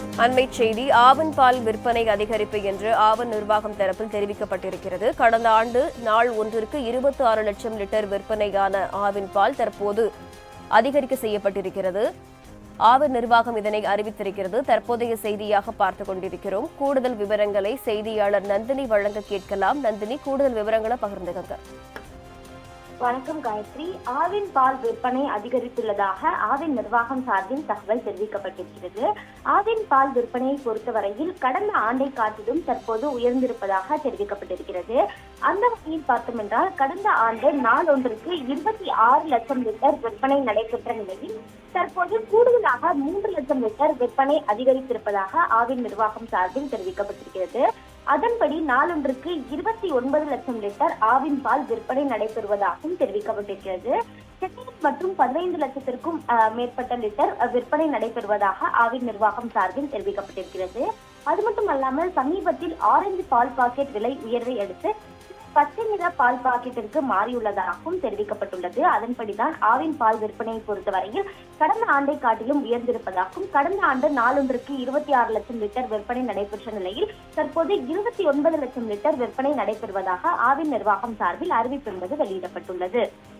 அண்மைச் செய்தி ஆவின் பால் விற்பனை அதிகரிப்பு என்று ஆவன் நிர்வாகம் தரப்பில் தெரிவிக்கப்பட்டிருக்கிறது கடந்த ஆண்டு நாள் ஒன்றிற்கு இருபத்தி ஆறு லட்சம் லிட்டர் விற்பனையான ஆவின் பால் தற்போது அதிகரிக்க செய்யப்பட்டிருக்கிறது ஆவின் நிர்வாகம் இதனை அறிவித்திருக்கிறது தற்போதைய செய்தியாக பார்த்துக் கொண்டிருக்கிறோம் கூடுதல் விவரங்களை செய்தியாளர் நந்தினி வழங்க கேட்கலாம் நந்தினி கூடுதல் விவரங்களை பகிர்ந்துக்கங்க வணக்கம் காயத்ரி ஆவின் பால் விற்பனை அதிகரித்துள்ளதாக ஆவின் நிர்வாகம் சார்பில் தகவல் தெரிவிக்கப்பட்டிருக்கிறது ஆவின் பால் விற்பனையை பொறுத்தவரையில் கடந்த ஆண்டை காட்டிலும் தற்போது உயர்ந்திருப்பதாக தெரிவிக்கப்பட்டிருக்கிறது அந்த வகையில் பார்த்தோம் என்றால் கடந்த ஆண்டு நாளொன்றுக்கு இருபத்தி ஆறு லட்சம் லிட்டர் விற்பனை நடைபெற்ற நிலையில் தற்போது கூடுதலாக மூன்று லட்சம் லிட்டர் விற்பனை அதிகரித்திருப்பதாக ஆவின் நிர்வாகம் சார்பில் தெரிவிக்கப்பட்டிருக்கிறது அதன்படி நாளொன்றுக்கு இருபத்தி ஒன்பது லட்சம் லிட்டர் ஆவின் பால் விற்பனை நடைபெறுவதாகவும் தெரிவிக்கப்பட்டிருக்கிறது சென்னையில் மற்றும் பதினைந்து லட்சத்திற்கும் அஹ், மேற்பட்ட லிட்டர் அஹ், விற்பனை நடைபெறுவதாக ஆவின் நிர்வாகம் சார்பில் தெரிவிக்கப்பட்டிருக்கிறது அது மட்டும் அல்லாமல் சமீபத்தில் ஆரஞ்சு பால் பாக்கெட் விலை உயர்வை அடுத்து பச்சை நிற பால் பாக்கெட்டிற்கு மாறியுள்ளதாகவும் தெரிவிக்கப்பட்டுள்ளது அதன்படிதான் ஆவின் பால் விற்பனையை பொறுத்தவரையில் கடந்த ஆண்டை காட்டிலும் உயர்ந்திருப்பதாகவும் கடந்த ஆண்டு நாளொன்றுக்கு இருபத்தி ஆறு லட்சம் லிட்டர் விற்பனை நடைபெற்ற நிலையில் தற்போது இருபத்தி ஒன்பது லட்சம் லிட்டர் விற்பனை நடைபெறுவதாக ஆவின் நிர்வாகம் சார்பில் அறிவிப்பு என்பது வெளியிடப்பட்டுள்ளது